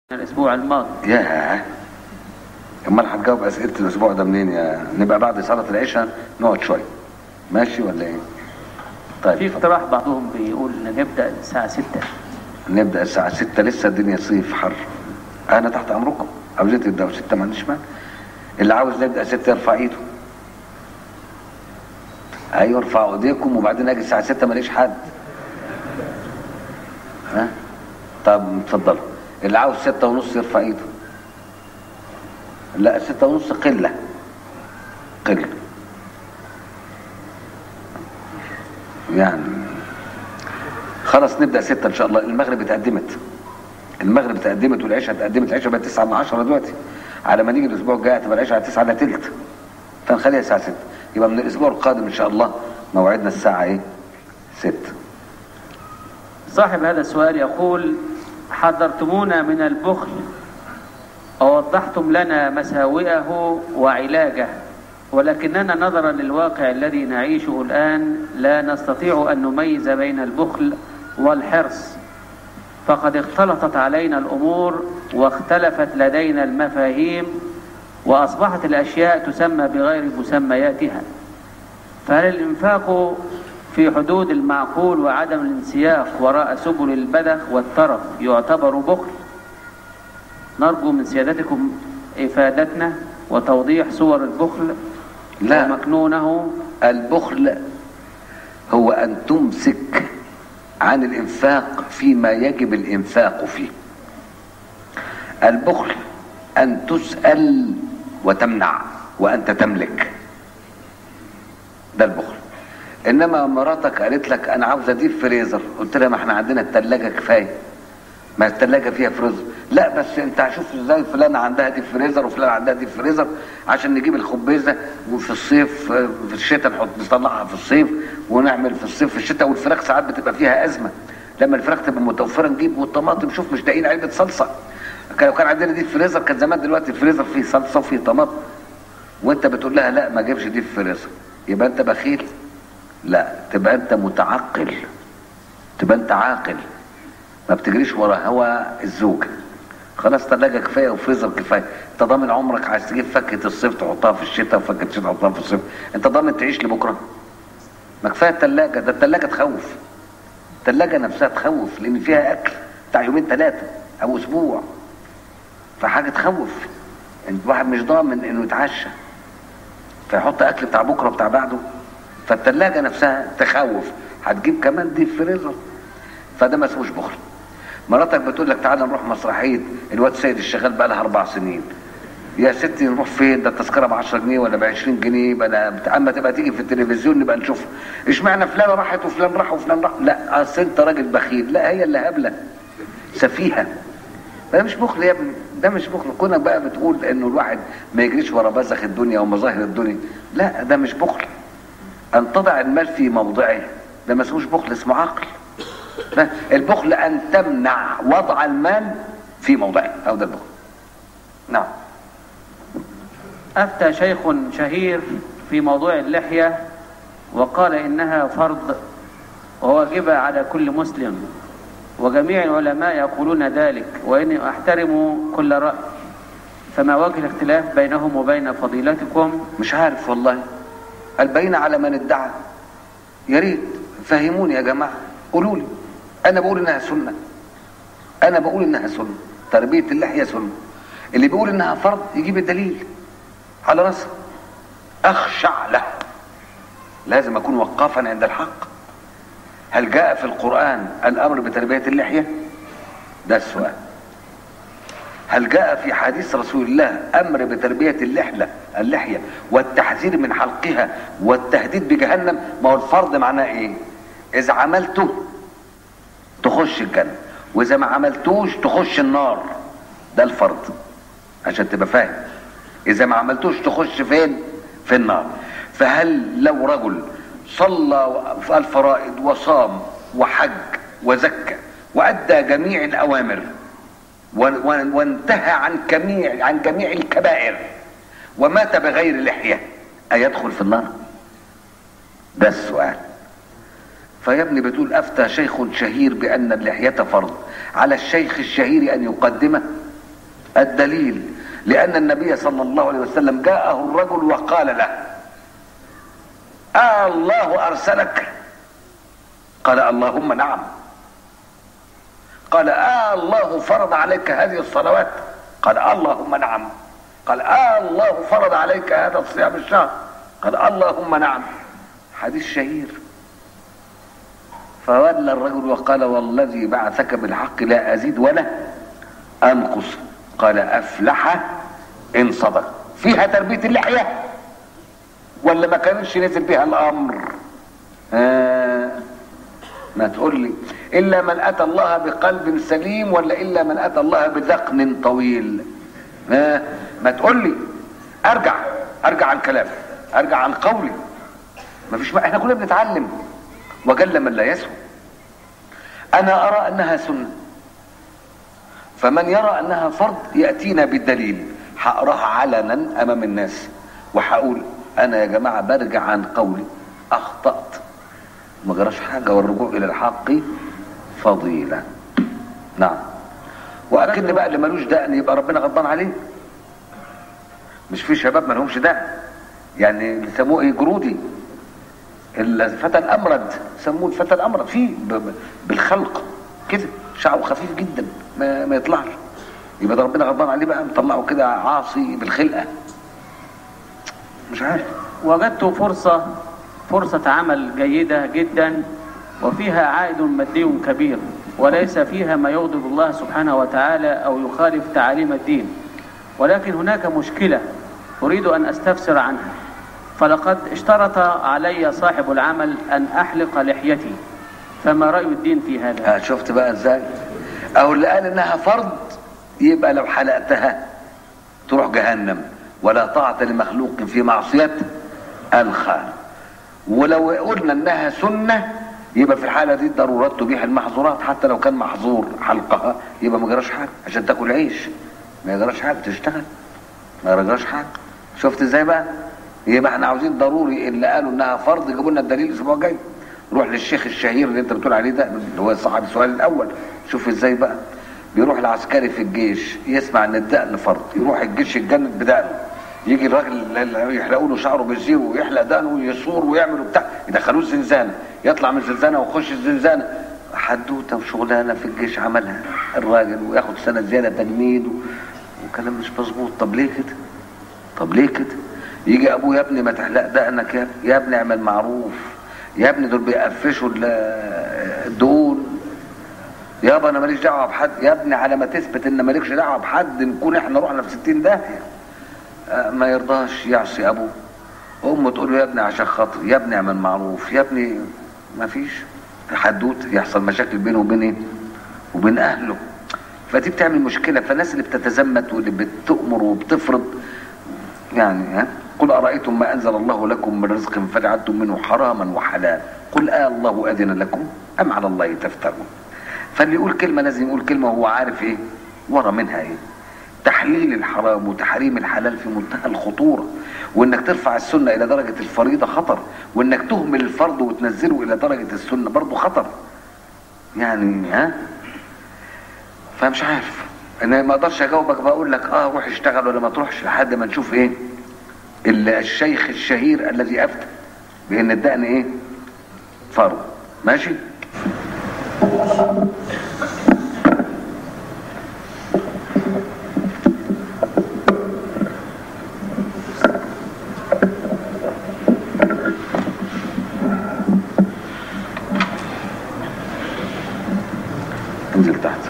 الأسبوع الماضي ياه امال هتجاوب اسئله الاسبوع ده منين يا نبقى بعد صلاه العشاء نقعد شويه ماشي ولا ايه في طيب اقتراح بعضهم بيقول إن نبدأ الساعة 6 نبدا الساعه 6 لسه الدنيا صيف حر انا تحت امركم عاوزين تبداوا 6 ما عنديش مانع اللي عاوز نبدا 6 يرفع ايده ايوه ارفعوا ايديكم وبعدين اجي الساعه 6 ماليش حد ها طب اتفضلوا اللي عاوز ستة ونص يرفع ايده لا ستة ونص قلة قلة يعني خلاص نبدأ ستة ان شاء الله المغرب اتقدمت المغرب اتقدمت والعشاء اتقدمت العشاء بقت 9 من 10 دلوقتي على ما نيجي الاسبوع الجاي هتبقى العشاء على 9 الا تلت فنخليها الساعة 6 يبقى من الاسبوع القادم ان شاء الله موعدنا الساعة ايه 6 صاحب هذا السؤال يقول حذرتمونا من البخل ووضحتم لنا مساوئه وعلاجه ولكننا نظرا للواقع الذي نعيشه الآن لا نستطيع أن نميز بين البخل والحرص فقد اختلطت علينا الأمور واختلفت لدينا المفاهيم وأصبحت الأشياء تسمى بغير مسمياتها فهل الإنفاق في حدود المعقول وعدم الانسياق وراء سبل البذخ والترف يعتبر بخل نرجو من سيادتكم إفادتنا وتوضيح صور البخل لا. ومكنونه البخل هو أن تمسك عن الإنفاق فيما يجب الإنفاق فيه البخل أن تسأل وتمنع وأنت تملك ده البخل إنما مراتك قالت لك أنا عاوز أضيف فريزر قلت لها ما احنا عندنا التلاجة كفاية ما التلاجة فيها فريزر لا بس انت هشوف ازاي فلانة عندها دي فريزر وفلانة عندها دي فريزر عشان نجيب الخبيزة وفي الصيف آه، في الشتاء نحط نطلعها في الصيف ونعمل في الصيف في الشتاء والفراخ ساعات بتبقى فيها أزمة لما الفراخ تبقى متوفرة نجيب والطماطم شوف مش لاقيين علبة صلصة كان لو كان عندنا دي فريزر كان زمان دلوقتي الفريزر فيه صلصة وفيه طماطم وانت بتقول لها لا ما جيبش دي في فريزر يبقى انت بخيل لا تبقى انت متعقل تبقى انت عاقل ما بتجريش ورا هوى الزوج خلاص تلاجة كفاية وفريزر كفاية انت ضامن عمرك عايز تجيب فكة الصيف تحطها في الشتاء وفكة الشتاء تحطها في الصيف انت ضامن تعيش لبكرة ما كفاية التلاجة ده التلاجة تخوف التلاجة نفسها تخوف لان فيها اكل بتاع يومين ثلاثة او اسبوع فحاجة تخوف انت واحد مش ضامن انه يتعشى فيحط اكل بتاع بكرة بتاع بعده فالتلاجة نفسها تخوف هتجيب كمان دي فريزر فده ما اسموش بخل مراتك بتقول لك تعالى نروح مسرحيه الواد سيد الشغال بقى لها اربع سنين يا ستي نروح فين ده التذكره ب 10 جنيه ولا ب 20 جنيه يبقى انا بت- اما تبقى تيجي في التلفزيون نبقى نشوف اشمعنى فلانه راحت وفلان راح وفلان راح لا اصل انت راجل بخيل لا هي اللي هبله سفيهه ده مش بخل يا ابني ده مش بخل كونك بقى بتقول انه الواحد ما يجريش ورا بزخ الدنيا ومظاهر الدنيا لا ده مش بخل ان تضع المال في موضعه ده ما اسموش بخل اسمه عقل لا، البخل ان تمنع وضع المال في موضعه او ده البخل نعم أفتى شيخ شهير في موضوع اللحية وقال إنها فرض وواجبة على كل مسلم وجميع العلماء يقولون ذلك وإني أحترم كل رأي فما وجه الاختلاف بينهم وبين فضيلتكم مش عارف والله البين على من ادعى يا ريت فهموني يا جماعه قولوا لي انا بقول انها سنه انا بقول انها سنه تربيه اللحيه سنه اللي بيقول انها فرض يجيب الدليل على راسه اخشع له لازم اكون وقافا عند الحق هل جاء في القران الامر بتربيه اللحيه ده السؤال هل جاء في حديث رسول الله امر بتربيه اللحيه اللحيه والتحذير من حلقها والتهديد بجهنم ما هو الفرض معناه ايه اذا عملته تخش الجنه واذا ما عملتوش تخش النار ده الفرض عشان تبقى فاهم اذا ما عملتوش تخش فين في النار فهل لو رجل صلى الفرائض وصام وحج وزكى وادى جميع الاوامر وان- وان- وانتهى عن جميع عن جميع الكبائر ومات بغير لحيه ايدخل في النار ده السؤال فيا ابني بتقول افتى شيخ شهير بان اللحيه فرض على الشيخ الشهير ان يقدمه الدليل لأن النبي صلى الله عليه وسلم جاءه الرجل وقال له آه الله أرسلك قال اللهم نعم قال آه الله فرض عليك هذه الصلوات قال اللهم نعم قال آه الله فرض عليك هذا الصيام الشهر قال اللهم نعم حديث شهير فولى الرجل وقال والذي بعثك بالحق لا أزيد ولا أنقص قال أفلح إن صدق فيها تربية اللحية ولا ما كانش نزل بها الأمر آه ما تقول لي إلا من أتى الله بقلب سليم ولا إلا من أتى الله بذقن طويل آه ما تقول لي أرجع أرجع عن كلامي أرجع عن قولي ما فيش ما احنا كلنا بنتعلم وجل من لا يسهو أنا أرى أنها سنة فمن يرى أنها فرض يأتينا بالدليل هقراها علنا أمام الناس وهقول أنا يا جماعة برجع عن قولي أخطأت ما جراش حاجة والرجوع إلى الحق فضيلة نعم وأكن بقى اللي ملوش دقن يبقى ربنا غضبان عليه مش في شباب ما لهمش دقن يعني اللي سموه ايه جرودي الفتى الامرد سموه الفتى الامرد فيه ب- ب- بالخلق كده شعره خفيف جدا ما, ما يطلعش يبقى ده ربنا غضبان عليه بقى مطلعه كده عاصي بالخلقه مش عارف وجدت فرصة فرصة عمل جيدة جدا وفيها عائد مادي كبير وليس فيها ما يغضب الله سبحانه وتعالى أو يخالف تعاليم الدين ولكن هناك مشكلة أريد أن أستفسر عنها فلقد اشترط علي صاحب العمل أن أحلق لحيتي فما رأي الدين في هذا؟ ها شفت بقى ازاي او اللي قال انها فرض يبقى لو حلقتها تروح جهنم ولا طاعة لمخلوق في معصية الخالق ولو قلنا انها سنة يبقى في الحالة دي ضرورات تبيح المحظورات حتى لو كان محظور حلقها يبقى ما جراش حاجة عشان تاكل عيش ما يجراش حاجة تشتغل ما يجراش حاجة شفت ازاي بقى يبقى احنا عاوزين ضروري اللي قالوا انها فرض يجيبوا لنا الدليل الاسبوع الجاي روح للشيخ الشهير اللي انت بتقول عليه ده اللي هو صاحب السؤال الاول شوف ازاي بقى بيروح العسكري في الجيش يسمع ان الدقن فرض يروح الجيش يتجند بدقنه يجي الراجل اللي يحلقوا له شعره بالزيرو ويحلق دقنه ويصور ويعمل وبتاع يدخلوه الزنزانه يطلع من الزنزانه ويخش الزنزانه حدوته وشغلانه في الجيش عملها الراجل وياخد سنه زياده تجميد و... وكلام مش مظبوط طب ليه كده؟ طب ليه كده؟ يجي ابوه يا ابني ما تحلق دقنك يا ابني يا ابني اعمل معروف يا ابني دول بيقفشوا ال- الدهون يابا انا ماليش دعوه بحد يا ابني على ما تثبت ان مالكش دعوه بحد نكون احنا رحنا في 60 داهيه آه، ما يرضاش يعصي ابوه امه تقول له يا ابني عشان خاطر يا ابني اعمل معروف يا ابني ما فيش حدوت يحصل مشاكل بينه وبين ايه وبين اهله فدي بتعمل مشكله فالناس اللي بتتزمت واللي بتؤمر وبتفرض يعني ها قل أرأيتم ما أنزل الله لكم من رزق فجعلتم منه حراما وحلال قل آه الله أذن لكم أم على الله تفترون فاللي يقول كلمة لازم يقول كلمة وهو عارف إيه ورا منها إيه تحليل الحرام وتحريم الحلال في منتهى الخطورة وإنك ترفع السنة إلى درجة الفريضة خطر وإنك تهمل الفرض وتنزله إلى درجة السنة برضه خطر يعني ها فمش عارف انا ما اقدرش اجاوبك بقول لك اه روح اشتغل ولا ما تروحش لحد ما نشوف ايه ال- الشيخ الشهير الذي افتى بان الدقن ايه فرض ماشي انزل تحت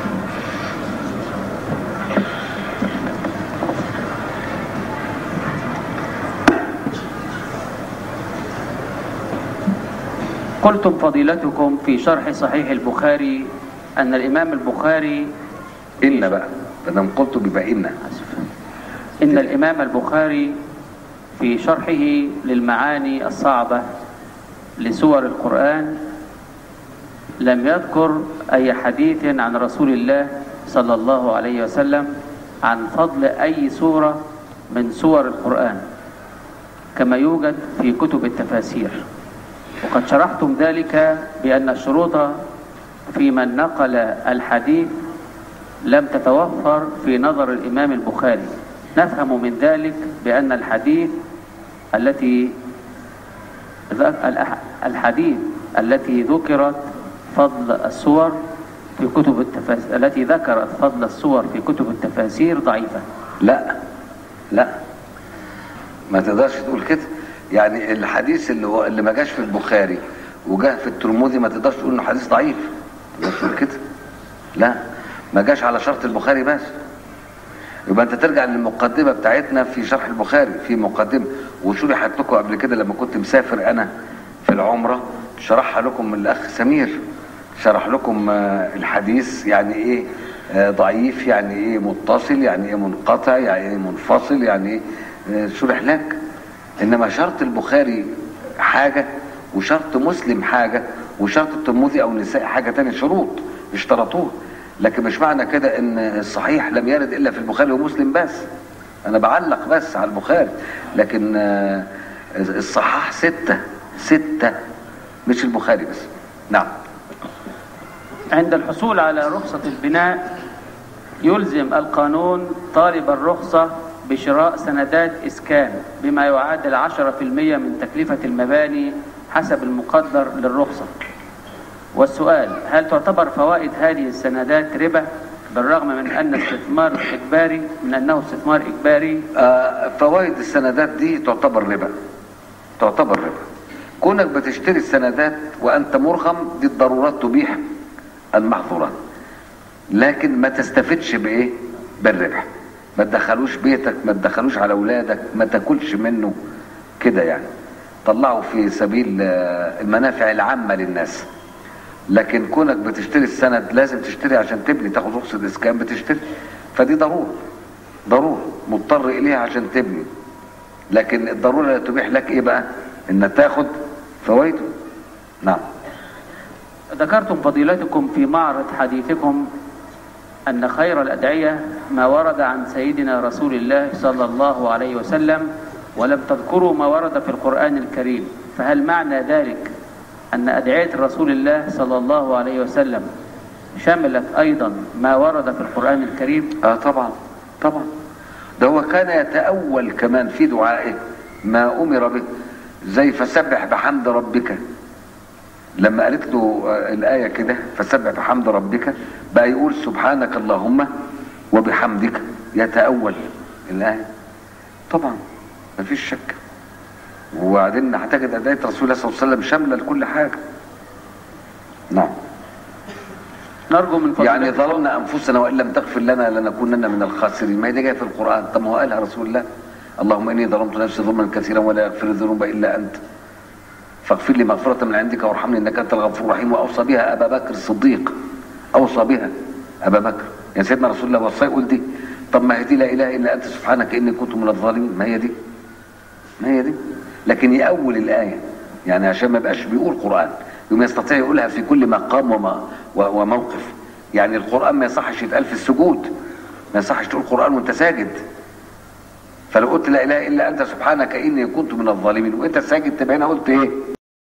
قلتم فضيلتكم في شرح صحيح البخاري أن الإمام البخاري ان بقى فدام قلت بيبقى ان آسف. إن الإمام البخاري في شرحه للمعاني الصعبة لسور القرآن لم يذكر أي حديث عن رسول الله صلى الله عليه وسلم عن فضل أي سورة من سور القرآن كما يوجد في كتب التفاسير وقد شرحتم ذلك بأن الشروط في من نقل الحديث لم تتوفر في نظر الإمام البخاري نفهم من ذلك بأن الحديث التي الحديث التي ذكرت فضل الصور في كتب التفاسير التي ذكرت فضل الصور في كتب التفاسير ضعيفة لا لا ما تقدرش تقول كده يعني الحديث اللي هو اللي ما جاش في البخاري وجاء في الترمذي ما تقدرش تقول انه حديث ضعيف ما تقول كده لا ما جاش على شرط البخاري بس يبقى انت ترجع للمقدمه بتاعتنا في شرح البخاري في مقدمه وشرحت لكم قبل كده لما كنت مسافر انا في العمره شرحها لكم من الاخ سمير شرح لكم الحديث يعني ايه ضعيف يعني ايه متصل يعني ايه منقطع يعني ايه منفصل يعني ايه شرح لك انما شرط البخاري حاجه وشرط مسلم حاجه وشرط الترمذي او النساء حاجه تانية شروط اشترطوها لكن مش معنى كده ان الصحيح لم يرد الا في البخاري ومسلم بس انا بعلق بس على البخاري لكن الصحاح ستة ستة مش البخاري بس نعم عند الحصول على رخصة البناء يلزم القانون طالب الرخصة بشراء سندات إسكان بما يعادل عشرة في المية من تكلفة المباني حسب المقدر للرخصة والسؤال هل تعتبر فوائد هذه السندات ربا بالرغم من أن استثمار إجباري من أنه استثمار إجباري آه فوائد السندات دي تعتبر ربا تعتبر ربا كونك بتشتري السندات وأنت مرغم دي الضرورات تبيح المحظورات لكن ما تستفدش بإيه بالربح ما تدخلوش بيتك ما تدخلوش على أولادك ما تاكلش منه كده يعني طلعوا في سبيل المنافع العامة للناس لكن كونك بتشتري السند لازم تشتري عشان تبني تاخد رخصة اسكان بتشتري فدي ضرورة ضرورة مضطر اليها عشان تبني لكن الضرورة لا تبيح لك ايه بقى ان تاخد فوائده نعم ذكرتم فضيلتكم في معرض حديثكم أن خير الأدعية ما ورد عن سيدنا رسول الله صلى الله عليه وسلم ولم تذكروا ما ورد في القرآن الكريم فهل معنى ذلك أن أدعية رسول الله صلى الله عليه وسلم شملت أيضا ما ورد في القرآن الكريم اه طبعا طبعا ده هو كان يتأول كمان في دعائه ما أمر به زي فسبح بحمد ربك لما قالت له الآية كده فسبح بحمد ربك بقى يقول سبحانك اللهم وبحمدك يتأول الآية طبعا مفيش شك وبعدين هتجد أداية رسول الله صلى الله عليه وسلم شاملة لكل حاجة نعم نرجو من فضلك يعني ظلمنا أنفسنا وإن لم تغفر لنا لنكونن من الخاسرين ما هي دي جاية في القرآن طب ما هو قالها رسول الله اللهم إني ظلمت نفسي ظلما كثيرا ولا يغفر الذنوب إلا أنت فاغفر لي مغفرة من عندك وارحمني إنك أنت الغفور الرحيم وأوصى بها أبا بكر الصديق أوصى بها أبا بكر يا سيدنا رسول الله وصى يقول دي طب ما هي دي لا إله إلا أنت سبحانك إني كنت من الظالمين ما هي دي ما هي دي لكن يأول الآية يعني عشان ما يبقاش بيقول قرآن يوم يستطيع يقولها في كل مقام وما وموقف يعني القرآن ما يصحش يتقال في السجود ما يصحش تقول قرآن وانت ساجد فلو قلت لا إله إلا أنت سبحانك إني كنت من الظالمين وانت ساجد تبقى هنا قلت إيه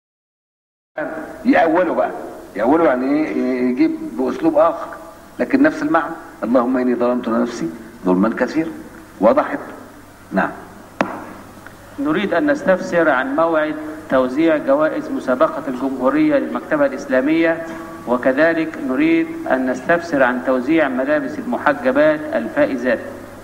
يأوله بقى يأوله يعني إيه يجيب بأسلوب آخر لكن نفس المعنى اللهم إني ظلمت نفسي ظلما كثيرا وضحت نعم نريد أن نستفسر عن موعد توزيع جوائز مسابقة الجمهورية للمكتبة الإسلامية وكذلك نريد أن نستفسر عن توزيع ملابس المحجبات الفائزات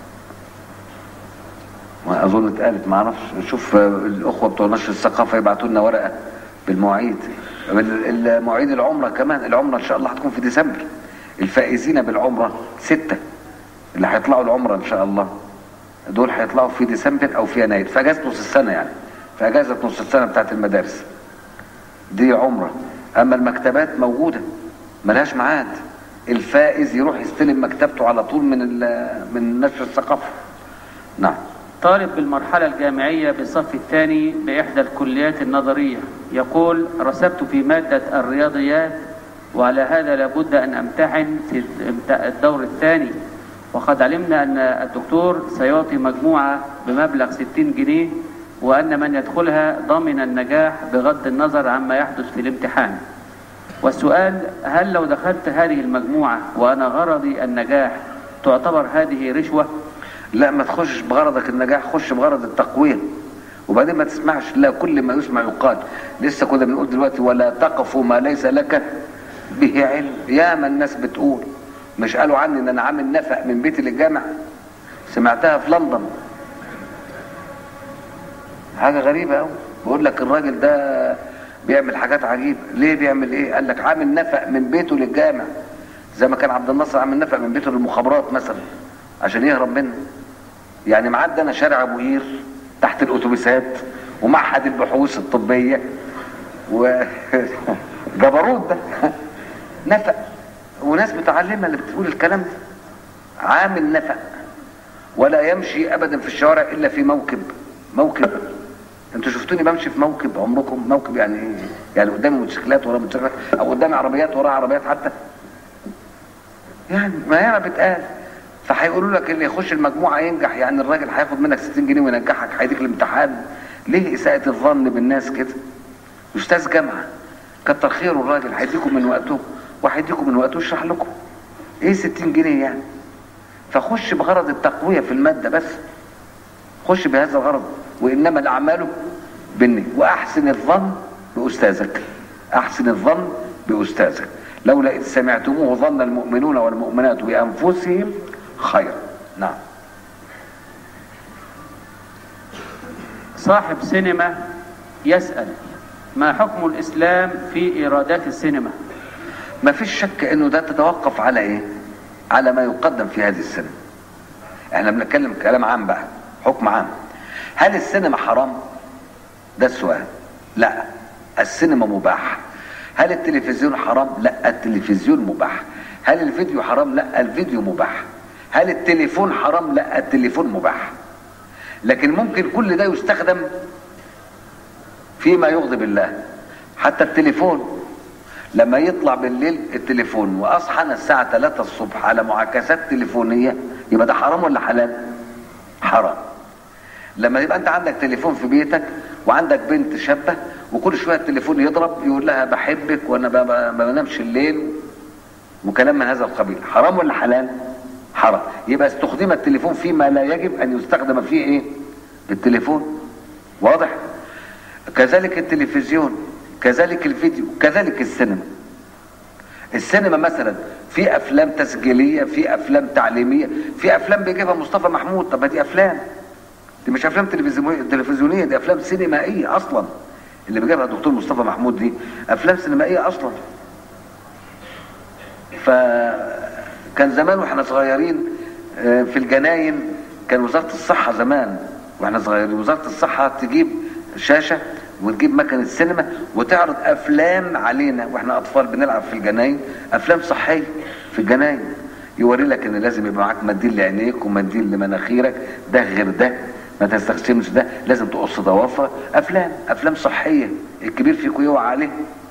اظن اتقالت ما اعرفش شوف الاخوه بتوع نشر الثقافه يبعتوا لنا ورقه بالمواعيد المواعيد العمره كمان العمره ان شاء الله هتكون في ديسمبر الفائزين بالعمره سته اللي هيطلعوا العمره ان شاء الله دول هيطلعوا في ديسمبر او في يناير في اجازه نص السنه يعني في اجازه نص السنه بتاعت المدارس دي عمره اما المكتبات موجوده ملهاش ميعاد الفائز يروح يستلم مكتبته على طول من من نشر الثقافه نعم طالب بالمرحلة الجامعية بالصف الثاني بإحدى الكليات النظرية يقول رسبت في مادة الرياضيات وعلى هذا لابد أن أمتحن في الدور الثاني وقد علمنا أن الدكتور سيعطي مجموعة بمبلغ 60 جنيه وأن من يدخلها ضمن النجاح بغض النظر عما يحدث في الامتحان والسؤال هل لو دخلت هذه المجموعة وأنا غرضي النجاح تعتبر هذه رشوة لا ما تخشش بغرضك النجاح خش بغرض التقوية وبعدين ما تسمعش لا كل ما يسمع يقال لسه كنا بنقول دلوقتي ولا تقف ما ليس لك به علم يا ما الناس بتقول مش قالوا عني ان انا عامل نفق من بيتي للجامع سمعتها في لندن حاجة غريبة قوي بيقول لك الراجل ده بيعمل حاجات عجيبة ليه بيعمل ايه قال لك عامل نفق من بيته للجامع زي ما كان عبد الناصر عامل نفق من بيته للمخابرات مثلا عشان يهرب منه يعني معدي انا شارع ابو قير تحت الاتوبيسات ومعهد البحوث الطبيه و جبروت ده نفق وناس متعلمه اللي بتقول الكلام ده عامل نفق ولا يمشي ابدا في الشوارع الا في موكب موكب انتوا شفتوني بمشي في موكب عمركم موكب يعني ايه يعني قدامي موتوسيكلات ورا موتوسيكلات او قدامي عربيات ورا عربيات حتى يعني ما هي بتقال فهيقولوا لك اللي يخش المجموعه ينجح يعني الراجل هياخد منك 60 جنيه وينجحك هيديك الامتحان ليه اساءة الظن بالناس كده استاذ جامعه كتر خيره الراجل هيديكم من وقته وهيديكم من وقته يشرح لكم ايه 60 جنيه يعني فخش بغرض التقويه في الماده بس خش بهذا الغرض وانما الاعمال بالنية واحسن الظن باستاذك احسن الظن باستاذك لولا اذ سمعتموه ظن المؤمنون والمؤمنات بانفسهم خيرا نعم صاحب سينما يسأل ما حكم الإسلام في إيرادات السينما ما فيش شك انه ده تتوقف على ايه على ما يقدم في هذه السينما احنا بنتكلم كلام عام بقى حكم عام هل السينما حرام ده السؤال لا السينما مباح هل التلفزيون حرام لا التلفزيون مباح هل الفيديو حرام لا الفيديو مباح هل التليفون حرام لا التليفون مباح لكن ممكن كل ده يستخدم فيما يغضب الله حتى التليفون لما يطلع بالليل التليفون واصحى انا الساعه 3 الصبح على معاكسات تليفونيه يبقى ده حرام ولا حلال حرام لما يبقى انت عندك تليفون في بيتك وعندك بنت شابه وكل شويه التليفون يضرب يقول لها بحبك وانا ما بنامش الليل وكلام من هذا القبيل حرام ولا حلال حرام يبقى استخدم التليفون فيما لا يجب ان يستخدم فيه ايه التليفون واضح كذلك التلفزيون كذلك الفيديو كذلك السينما السينما مثلا في افلام تسجيليه في افلام تعليميه في افلام بيجيبها مصطفى محمود طب ما دي افلام دي مش افلام تلفزيونيه دي افلام سينمائيه اصلا اللي بيجيبها الدكتور مصطفى محمود دي افلام سينمائيه اصلا فكان زمان واحنا صغيرين في الجناين كان وزاره الصحه زمان واحنا صغيرين وزاره الصحه تجيب شاشه وتجيب مكنه سينما وتعرض افلام علينا واحنا اطفال بنلعب في الجناين افلام صحيه في الجناين يوري لك ان لازم يبقى معاك منديل لعينيك ومنديل لمناخيرك ده غير ده ما تستخدمش ده لازم تقص ضوافرك افلام افلام صحيه الكبير فيكم يوعى عليه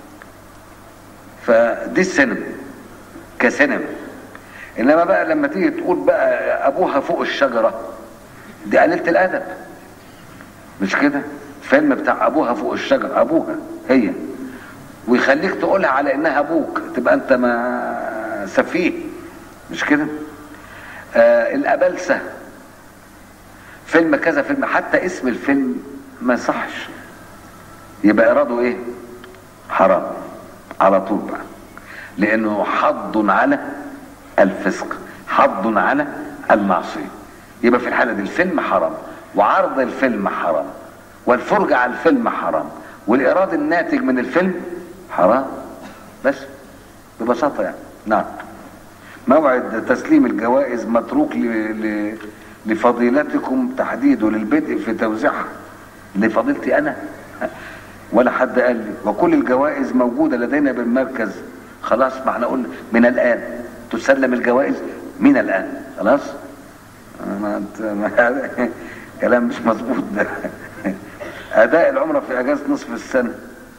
فدي السينما كسينما انما بقى لما تيجي تقول بقى ابوها فوق الشجره دي قليله الادب مش كده فيلم بتاع ابوها فوق الشجره ابوها هي ويخليك تقولها على انها ابوك تبقى انت ما سفيه مش كده آه الابلسه فيلم كذا فيلم حتى اسم الفيلم ما يصحش يبقى اراده ايه حرام على طول بقى لانه حض على الفسق حض على المعصيه يبقى في الحاله دي الفيلم حرام وعرض الفيلم حرام والفرجة على الفيلم حرام والإيراد الناتج من الفيلم حرام بس ببساطة يعني نعم موعد تسليم الجوائز متروك ل... ل... لفضيلتكم تحديده للبدء في توزيعها لفضيلتي أنا ولا حد قال لي وكل الجوائز موجودة لدينا بالمركز خلاص ما احنا قلنا من الآن تسلم الجوائز من الآن خلاص ما... ما... كلام مش مظبوط ده أداء العمرة في أجازة نصف السنة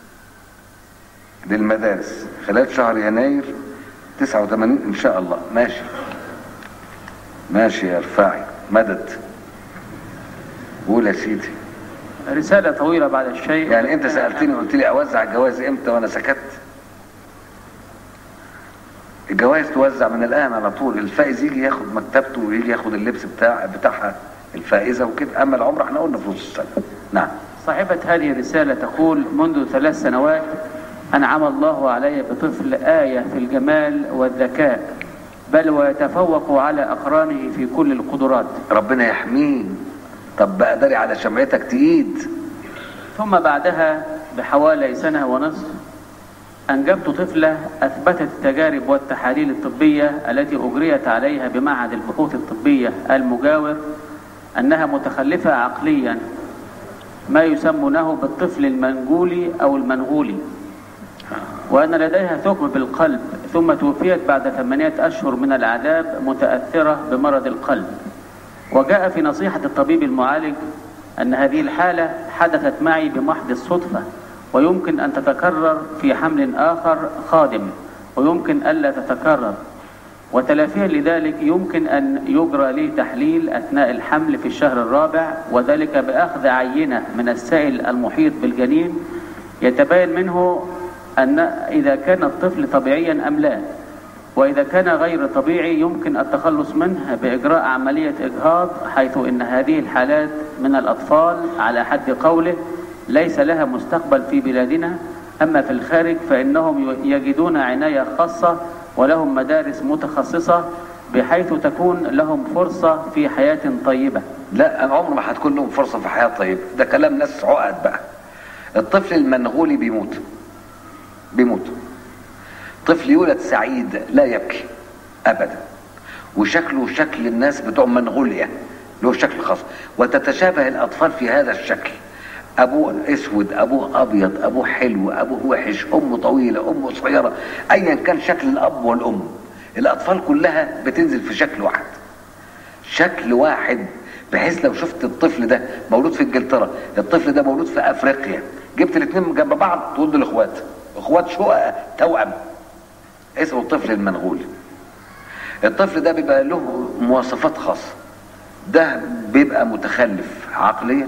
للمدارس خلال شهر يناير 89 إن شاء الله ماشي ماشي يا رفاعي مدد قول يا سيدي رسالة طويلة بعد الشيء يعني أنت سألتني قلت لي أوزع الجوائز إمتى وأنا سكت الجوائز توزع من الان على طول الفائز يجي ياخد مكتبته ويجي ياخد اللبس بتاع بتاعها الفائزه وكده اما العمره احنا قلنا في نص السنه نعم صاحبة هذه الرسالة تقول منذ ثلاث سنوات أنعم الله علي بطفل آية في الجمال والذكاء بل ويتفوق على أقرانه في كل القدرات ربنا يحميه طب بقى داري على شمعتك تقيد ثم بعدها بحوالي سنة ونصف أنجبت طفلة أثبتت التجارب والتحاليل الطبية التي أجريت عليها بمعهد البحوث الطبية المجاور أنها متخلفة عقليا ما يسمونه بالطفل المنجولي أو المنغولي وأن لديها ثقب بالقلب ثم توفيت بعد ثمانية أشهر من العذاب متأثرة بمرض القلب وجاء في نصيحة الطبيب المعالج أن هذه الحالة حدثت معي بمحض الصدفة ويمكن أن تتكرر في حمل آخر قادم ويمكن ألا تتكرر وتلافيا لذلك يمكن أن يجرى لي تحليل أثناء الحمل في الشهر الرابع وذلك بأخذ عينة من السائل المحيط بالجنين يتبين منه أن إذا كان الطفل طبيعيا أم لا وإذا كان غير طبيعي يمكن التخلص منه بإجراء عملية إجهاض حيث إن هذه الحالات من الأطفال على حد قوله ليس لها مستقبل في بلادنا أما في الخارج فإنهم يجدون عناية خاصة ولهم مدارس متخصصة بحيث تكون لهم فرصة في حياة طيبة لا أنا عمر ما هتكون لهم فرصه في حياه طيبه ده كلام ناس عقد بقى الطفل المنغولي بيموت بيموت طفل يولد سعيد لا يبكي ابدا وشكله شكل الناس بتوع منغوليا له شكل خاص وتتشابه الاطفال في هذا الشكل ابوه اسود ابوه ابيض ابوه حلو ابوه وحش امه طويله امه قصيره ايا كان شكل الاب والام الاطفال كلها بتنزل في شكل واحد شكل واحد بحيث لو شفت الطفل ده مولود في انجلترا الطفل ده مولود في افريقيا جبت الاثنين جنب بعض تقول دول اخوات اخوات شقق توأم اسمه الطفل المنغولي الطفل ده بيبقى له مواصفات خاصة ده بيبقى متخلف عقليا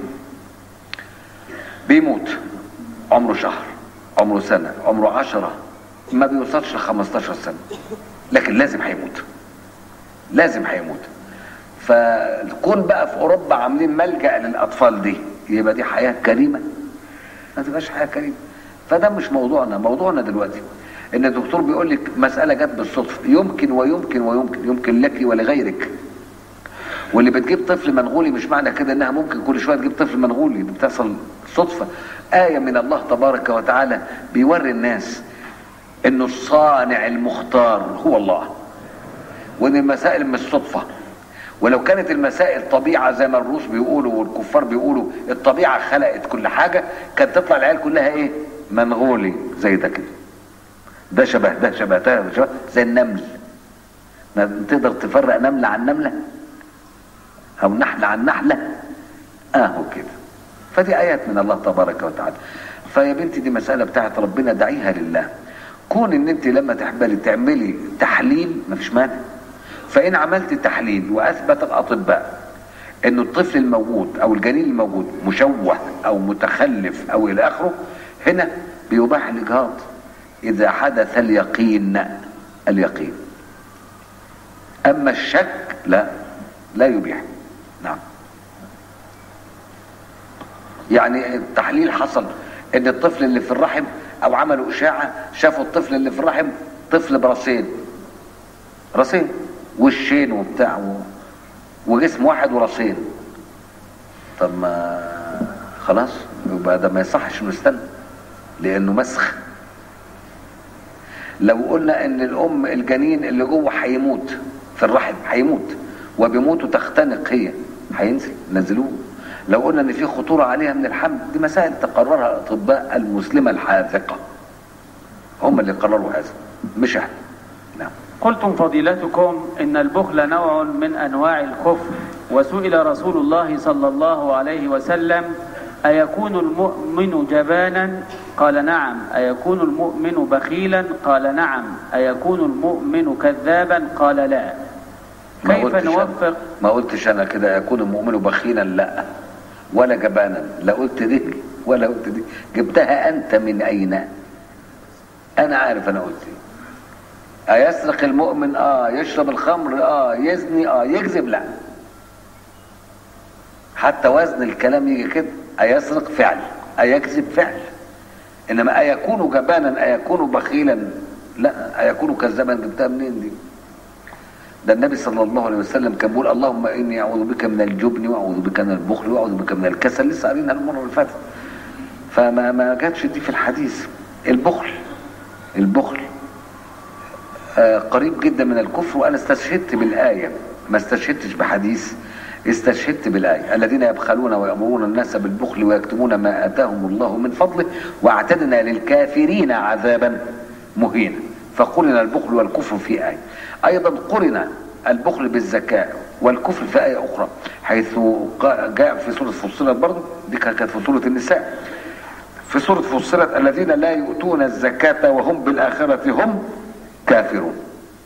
بيموت عمره شهر عمره سنة عمره عشرة ما بيوصلش ل 15 سنة لكن لازم هيموت لازم هيموت فكون بقى في اوروبا عاملين ملجأ للاطفال دي يبقى دي حياة كريمة ما تبقاش حياة كريمة فده مش موضوعنا موضوعنا دلوقتي ان الدكتور بيقول لك مسألة جت بالصدفة يمكن ويمكن ويمكن يمكن لك ولغيرك واللي بتجيب طفل منغولي مش معنى كده انها ممكن كل شويه تجيب طفل منغولي دي بتحصل صدفه ايه من الله تبارك وتعالى بيوري الناس انه الصانع المختار هو الله وان المسائل مش صدفه ولو كانت المسائل طبيعه زي ما الروس بيقولوا والكفار بيقولوا الطبيعه خلقت كل حاجه كانت تطلع العيال كلها ايه منغولي زي ده كده ده شبه ده شبه ده شبه زي النمل ما تقدر تفرق نمله عن نمله او نحله عن نحله اهو كده فدي ايات من الله تبارك وتعالى فيا بنتي دي مساله بتاعت ربنا دعيها لله كون ان انت لما تحبلي تعملي تحليل مفيش مانع فان عملت تحليل واثبت الاطباء انه الطفل الموجود او الجنين الموجود مشوه او متخلف او الى اخره هنا بيباح الاجهاض اذا حدث اليقين اليقين اما الشك لا لا يبيح نعم يعني التحليل حصل ان الطفل اللي في الرحم او عملوا اشاعه شافوا الطفل اللي في الرحم طفل براسين راسين وشين وبتاع و... وجسم واحد وراسين طب ما خلاص يبقى ده ما يصحش انه يستنى لانه مسخ لو قلنا ان الام الجنين اللي جوه هيموت في الرحم هيموت وبيموت وتختنق هي هينزل نزلوه لو قلنا ان في خطوره عليها من الحمل دي مسائل تقررها الاطباء المسلمه الحاذقه هم اللي قرروا هذا مش احنا نعم قلتم فضيلتكم إن البخل نوع من أنواع الكفر وسئل رسول الله صلى الله عليه وسلم أيكون المؤمن جبانا قال نعم أيكون المؤمن بخيلا قال نعم أيكون المؤمن كذابا قال لا ما كيف قلتش أنا. نوفق ما قلتش انا كده يكون المؤمن بخيلا لا ولا جبانا لا قلت دي ولا قلت دي جبتها انت من اين انا عارف انا قلت ايه أيسرق المؤمن اه يشرب الخمر اه يزني اه يكذب لا حتى وزن الكلام يجي كده أيسرق فعل أيكذب فعل إنما أيكون جبانا أيكون بخيلا لا أيكون كذابا جبتها منين دي ده النبي صلى الله عليه وسلم كان بيقول اللهم إني أعوذ بك من الجبن وأعوذ بك من البخل وأعوذ بك من الكسل لسه قارينها المرة اللي فاتت فما ما جاتش دي في الحديث البخل البخل آه قريب جدا من الكفر وانا استشهدت بالايه ما استشهدتش بحديث استشهدت بالايه الذين يبخلون ويامرون الناس بالبخل ويكتمون ما اتاهم الله من فضله واعتدنا للكافرين عذابا مهينا فقرن البخل والكفر في ايه ايضا قرن البخل بالزكاه والكفر في ايه اخرى حيث جاء في سوره فصلت برضه دي كانت في سوره النساء في سورة فصلت الذين لا يؤتون الزكاة وهم بالآخرة هم كافرون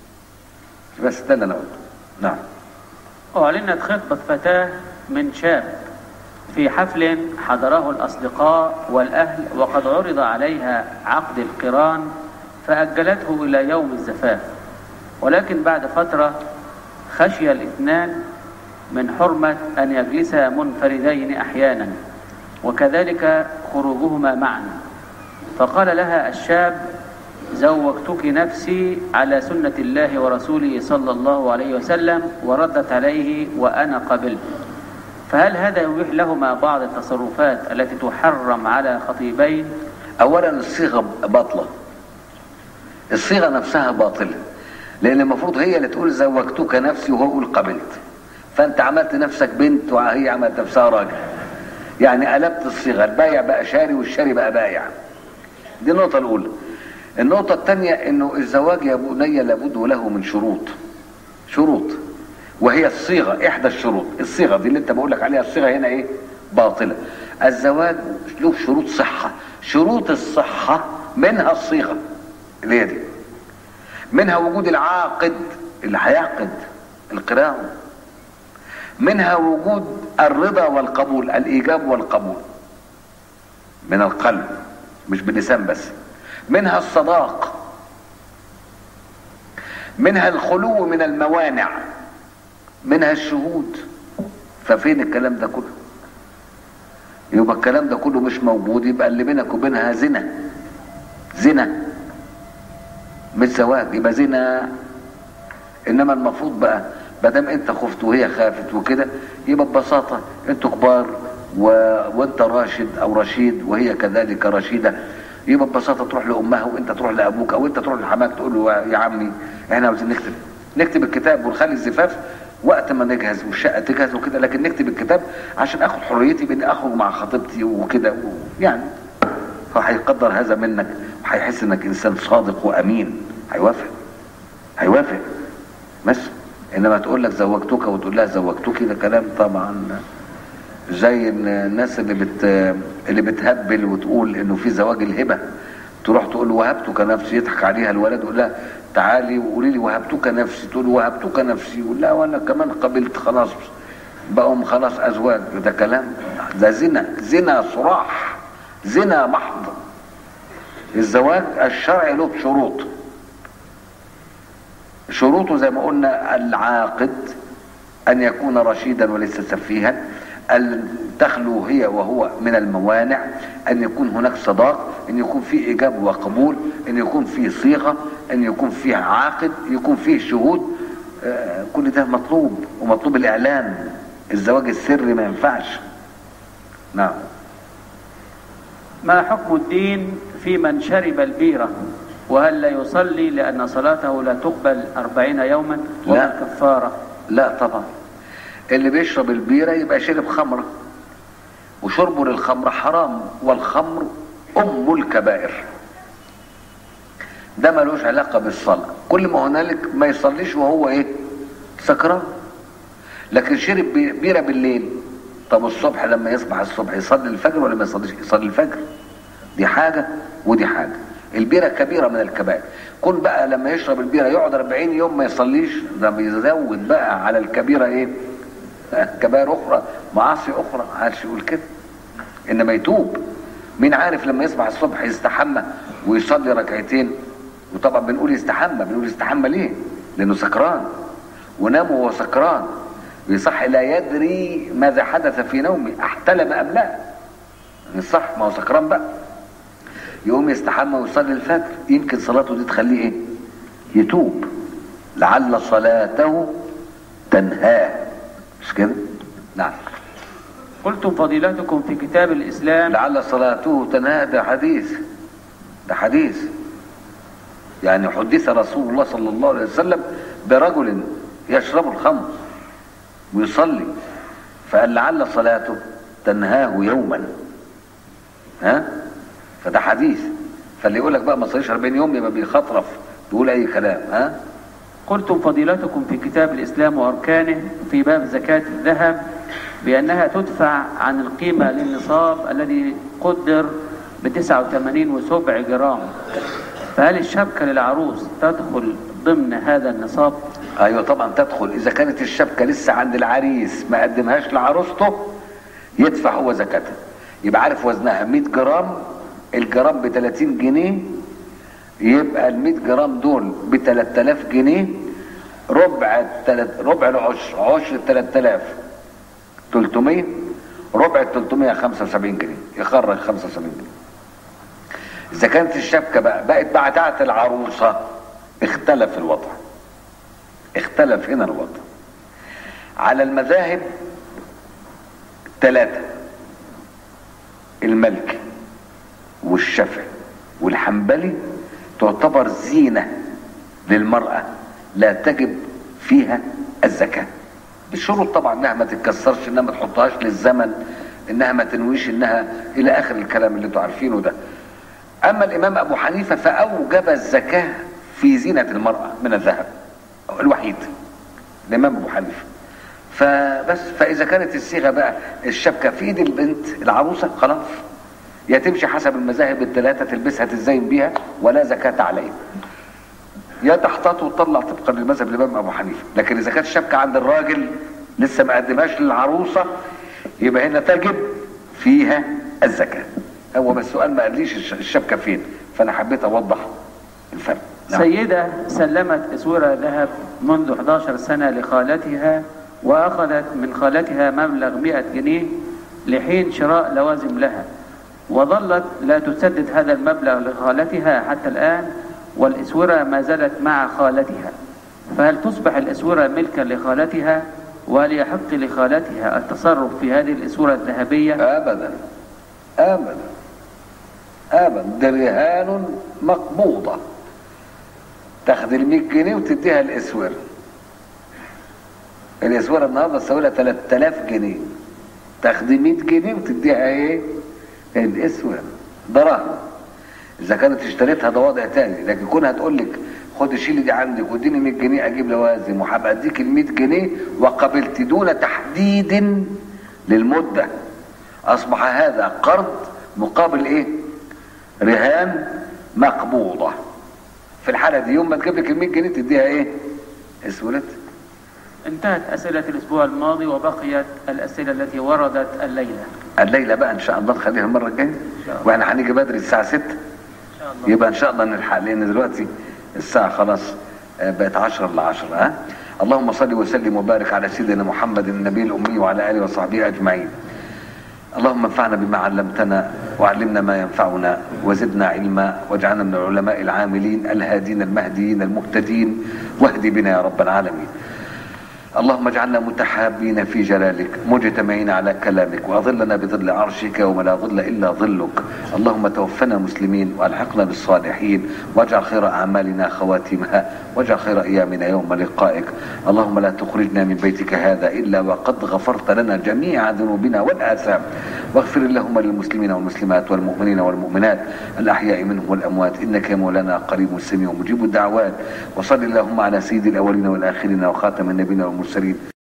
بس ده اللي أنا قلته نعم أعلنت خطبة فتاة من شاب في حفل حضره الأصدقاء والأهل وقد عرض عليها عقد القران فأجلته إلى يوم الزفاف ولكن بعد فترة خشي الاثنان من حرمة أن يجلسا منفردين أحيانا وكذلك خروجهما معا فقال لها الشاب زوجتك نفسي على سنة الله ورسوله صلى الله عليه وسلم وردت عليه وأنا قبلت فهل هذا يبيح لهما بعض التصرفات التي تحرم على خطيبين أولا الصيغة باطلة الصيغة نفسها باطلة لأن المفروض هي اللي تقول زوجتك نفسي وهو يقول قبلت فأنت عملت نفسك بنت وهي عملت نفسها راجل يعني قلبت الصيغه البايع بقى شاري والشاري بقى بايع دي النقطه الاولى النقطه الثانيه انه الزواج يا بني لابد له من شروط شروط وهي الصيغه احدى الشروط الصيغه دي اللي انت بقول لك عليها الصيغه هنا ايه باطله الزواج له شروط صحه شروط الصحه منها الصيغه اللي هي دي منها وجود العاقد اللي هيعقد القران منها وجود الرضا والقبول الايجاب والقبول من القلب مش باللسان بس منها الصداق منها الخلو من الموانع منها الشهود ففين الكلام ده كله يبقى الكلام ده كله مش موجود يبقى اللي بينك وبينها زنا زنا مش زواج يبقى زنا انما المفروض بقى ما دام انت خفت وهي خافت وكده يبقى ببساطه انتوا كبار و... وانت راشد او رشيد وهي كذلك رشيده يبقى ببساطه تروح لامها وانت تروح لابوك او انت تروح لحماك تقول له يا عمي احنا عاوزين نكتب نكتب الكتاب ونخلي الزفاف وقت ما نجهز والشقه تجهز وكده لكن نكتب الكتاب عشان اخد حريتي باني اخرج مع خطيبتي وكده و... يعني فهيقدر هذا منك وهيحس انك انسان صادق وامين هيوافق هيوافق بس انما تقول لك زوجتك وتقول لها زوجتك ده كلام طبعا زي الناس اللي بت اللي بتهبل وتقول انه في زواج الهبه تروح تقول وهبتك نفسي يضحك عليها الولد يقول لها تعالي وقولي لي وهبتك نفسي تقول وهبتك نفسي يقول لا وانا كمان قبلت خلاص بقوا خلاص ازواج ده كلام ده زنا زنا صراح زنا محض الزواج الشرعي له شروط شروطه زي ما قلنا العاقد ان يكون رشيدا وليس سفيها ان تخلو هي وهو من الموانع ان يكون هناك صداق ان يكون في ايجاب وقبول ان يكون في صيغه ان يكون فيه عاقد يكون فيه شهود آه كل ده مطلوب ومطلوب الاعلان الزواج السري ما ينفعش نعم ما حكم الدين في من شرب البيرة وهل لا يصلي لأن صلاته لا تقبل أربعين يوما وما لا. الكفارة لا طبعا اللي بيشرب البيرة يبقى شرب خمرة وشربه للخمر حرام والخمر أم الكبائر ده ملوش علاقة بالصلاة كل ما هنالك ما يصليش وهو ايه سكران لكن شرب بي- بيرة بالليل طب الصبح لما يصبح الصبح يصلي الفجر ولا ما يصليش يصلي الفجر دي حاجة ودي حاجة البيرة كبيرة من الكبائر كون بقى لما يشرب البيرة يقعد 40 يوم ما يصليش ده بيزود بقى على الكبيرة ايه كبائر اخرى معاصي اخرى عادش يقول كده انما يتوب مين عارف لما يصبح الصبح يستحمى ويصلي ركعتين وطبعا بنقول يستحمى بنقول يستحمى ليه لانه سكران ونام وهو سكران يصح لا يدري ماذا حدث في نومه احتلم ام لا صح ما هو سكران بقى يقوم يستحمى ويصلي الفجر يمكن صلاته دي تخليه ايه يتوب لعل صلاته تنهاه مش كده نعم قلتم فضيلتكم في كتاب الإسلام لعل صلاته تنهى ده حديث ده حديث يعني حدث رسول الله صلى الله عليه وسلم برجل يشرب الخمر ويصلي فقال لعل صلاته تنهاه يوما ها فده حديث فاللي يقول لك بقى ما تصليش 40 يوم يبقى بيخطرف بيقول اي كلام ها قلتم فضيلتكم في كتاب الإسلام وأركانه في باب زكاة الذهب بأنها تدفع عن القيمة للنصاب الذي قدر ب 89 وسبع جرام فهل الشبكة للعروس تدخل ضمن هذا النصاب؟ ايوه طبعا تدخل اذا كانت الشبكه لسه عند العريس ما قدمهاش لعروسته يدفع هو زكاتها يبقى عارف وزنها 100 جرام الجرام ب 30 جنيه يبقى ال 100 جرام دول ب 3000 جنيه ربع التلت ربع العشر عشر ال 3000 300 ربع ال 375 جنيه يخرج 75 جنيه اذا كانت الشبكه بقى بقت بتاعت العروسه اختلف الوضع اختلف هنا الوضع على المذاهب ثلاثة الملكي والشافعي والحنبلي تعتبر زينة للمرأة لا تجب فيها الزكاة بالشروط طبعا انها ما تتكسرش انها ما تحطهاش للزمن انها ما تنويش انها الى اخر الكلام اللي انتوا عارفينه ده اما الامام ابو حنيفة فاوجب الزكاة في زينة المرأة من الذهب الوحيد الامام ابو حنيفه فبس فاذا كانت الصيغه بقى الشبكه في ايد البنت العروسه خلاص يا تمشي حسب المذاهب الثلاثه تلبسها تزين بيها ولا زكاه عليها يا تحتاط وتطلع طبقا للمذهب الامام ابو حنيفه لكن اذا كانت الشبكه عند الراجل لسه ما قدمهاش للعروسه يبقى هنا تجب فيها الزكاه هو بس السؤال ما قاليش الشبكه فين فانا حبيت اوضح الفرق نعم. سيدة سلمت اسورة ذهب منذ 11 سنة لخالتها وأخذت من خالتها مبلغ 100 جنيه لحين شراء لوازم لها وظلت لا تسدد هذا المبلغ لخالتها حتى الآن والإسورة ما زالت مع خالتها فهل تصبح الإسورة ملكا لخالتها وهل يحق لخالتها التصرف في هذه الإسورة الذهبية أبدا أبدا أبدا ده رهان مقبوضة تاخد ال 100 جنيه وتديها الاسوره الاسوره النهارده تساوي لها 3000 جنيه تاخد 100 جنيه وتديها ايه الاسوره دراهم اذا كانت اشتريتها ده وضع تاني لكن كونها تقول لك خد شيلي دي عندك واديني 100 جنيه اجيب لوازم وهبقى اديك ال 100 جنيه وقبلت دون تحديد للمده اصبح هذا قرض مقابل ايه رهان مقبوضه في الحالة دي يوم ما تجيب لك ال 100 جنيه تديها ايه؟ اسولت انتهت أسئلة الأسبوع الماضي وبقيت الأسئلة التي وردت الليلة الليلة بقى إن شاء الله نخليها المرة الجاية وإحنا هنيجي بدري الساعة 6 إن شاء الله يبقى إن شاء الله نلحق لأن دلوقتي الساعة خلاص بقت 10 ل 10 ها اللهم صل وسلم وبارك على سيدنا محمد النبي الأمي وعلى آله وصحبه أجمعين اللهم انفعنا بما علمتنا وعلمنا ما ينفعنا وزدنا علما واجعلنا من العلماء العاملين الهادين المهديين المهتدين واهد بنا يا رب العالمين اللهم اجعلنا متحابين في جلالك مجتمعين على كلامك واظلنا بظل عرشك وما لا ظل الا ظلك اللهم توفنا مسلمين والحقنا بالصالحين واجعل خير اعمالنا خواتمها واجعل خير ايامنا يوم لقائك اللهم لا تخرجنا من بيتك هذا الا وقد غفرت لنا جميع ذنوبنا والاثام واغفر اللهم للمسلمين والمسلمات والمؤمنين والمؤمنات الاحياء منهم والاموات انك يا مولانا قريب سميع مجيب الدعوات وصل اللهم على سيد الاولين والاخرين وخاتم النبيين والمرسلين